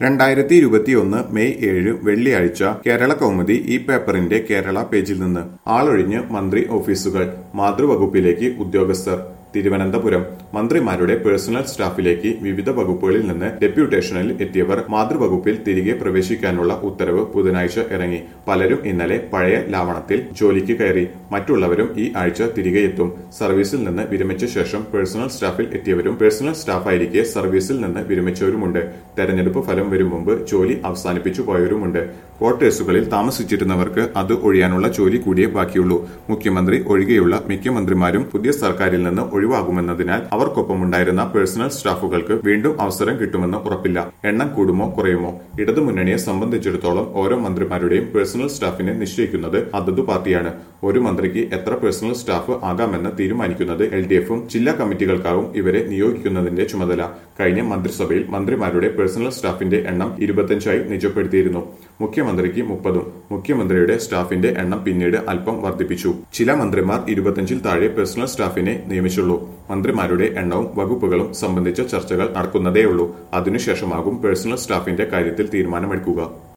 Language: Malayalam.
രണ്ടായിരത്തി ഇരുപത്തിയൊന്ന് മെയ് ഏഴ് വെള്ളിയാഴ്ച കേരള കൗമുദി ഈ പേപ്പറിന്റെ കേരള പേജിൽ നിന്ന് ആളൊഴിഞ്ഞ് മന്ത്രി ഓഫീസുകൾ മാതൃവകുപ്പിലേക്ക് ഉദ്യോഗസ്ഥർ തിരുവനന്തപുരം മന്ത്രിമാരുടെ പേഴ്സണൽ സ്റ്റാഫിലേക്ക് വിവിധ വകുപ്പുകളിൽ നിന്ന് ഡെപ്യൂട്ടേഷനിൽ എത്തിയവർ മാതൃവകുപ്പിൽ തിരികെ പ്രവേശിക്കാനുള്ള ഉത്തരവ് ബുധനാഴ്ച ഇറങ്ങി പലരും ഇന്നലെ പഴയ ലാവണത്തിൽ ജോലിക്ക് കയറി മറ്റുള്ളവരും ഈ ആഴ്ച തിരികെ എത്തും സർവീസിൽ നിന്ന് വിരമിച്ച ശേഷം പേഴ്സണൽ സ്റ്റാഫിൽ എത്തിയവരും പേഴ്സണൽ സ്റ്റാഫായിരിക്കെ സർവീസിൽ നിന്ന് വിരമിച്ചവരുമുണ്ട് തെരഞ്ഞെടുപ്പ് ഫലം വരും മുമ്പ് ജോലി അവസാനിപ്പിച്ചു പോയവരുമുണ്ട് ക്വാർട്ടേഴ്സുകളിൽ താമസിച്ചിരുന്നവർക്ക് അത് ഒഴിയാനുള്ള ജോലി കൂടിയേ ബാക്കിയുള്ളൂ മുഖ്യമന്ത്രി ഒഴികെയുള്ള മിക്ക മന്ത്രിമാരും പുതിയ സർക്കാരിൽ നിന്ന് ഒഴിവാകുമെന്നതിനാൽ അവർക്കൊപ്പമുണ്ടായിരുന്ന പേഴ്സണൽ സ്റ്റാഫുകൾക്ക് വീണ്ടും അവസരം കിട്ടുമെന്ന് ഉറപ്പില്ല എണ്ണം കൂടുമോ കുറയുമോ ഇടതുമുന്നണിയെ സംബന്ധിച്ചിടത്തോളം ഓരോ മന്ത്രിമാരുടെയും പേഴ്സണൽ സ്റ്റാഫിനെ നിശ്ചയിക്കുന്നത് അതതു പാർട്ടിയാണ് ഒരു മന്ത്രിക്ക് എത്ര പേഴ്സണൽ സ്റ്റാഫ് ആകാമെന്ന് തീരുമാനിക്കുന്നത് എൽ ഡി എഫും ജില്ലാ കമ്മിറ്റികൾക്കാവും ഇവരെ നിയോഗിക്കുന്നതിന്റെ ചുമതല കഴിഞ്ഞ മന്ത്രിസഭയിൽ മന്ത്രിമാരുടെ പേഴ്സണൽ സ്റ്റാഫിന്റെ എണ്ണം ഇരുപത്തിയഞ്ചായി നിജപ്പെടുത്തിയിരുന്നു മുഖ്യമന്ത്രിക്ക് മുപ്പതും മുഖ്യമന്ത്രിയുടെ സ്റ്റാഫിന്റെ എണ്ണം പിന്നീട് അല്പം വർദ്ധിപ്പിച്ചു ചില മന്ത്രിമാർ ഇരുപത്തിയഞ്ചിൽ താഴെ പേഴ്സണൽ സ്റ്റാഫിനെ നിയമിച്ചുള്ളൂ മന്ത്രിമാരുടെ എണ്ണവും വകുപ്പുകളും സംബന്ധിച്ച ചർച്ചകൾ നടക്കുന്നതേയുള്ളൂ അതിനുശേഷമാകും പേഴ്സണൽ സ്റ്റാഫിന്റെ കാര്യത്തിൽ തീരുമാനമെടുക്കുക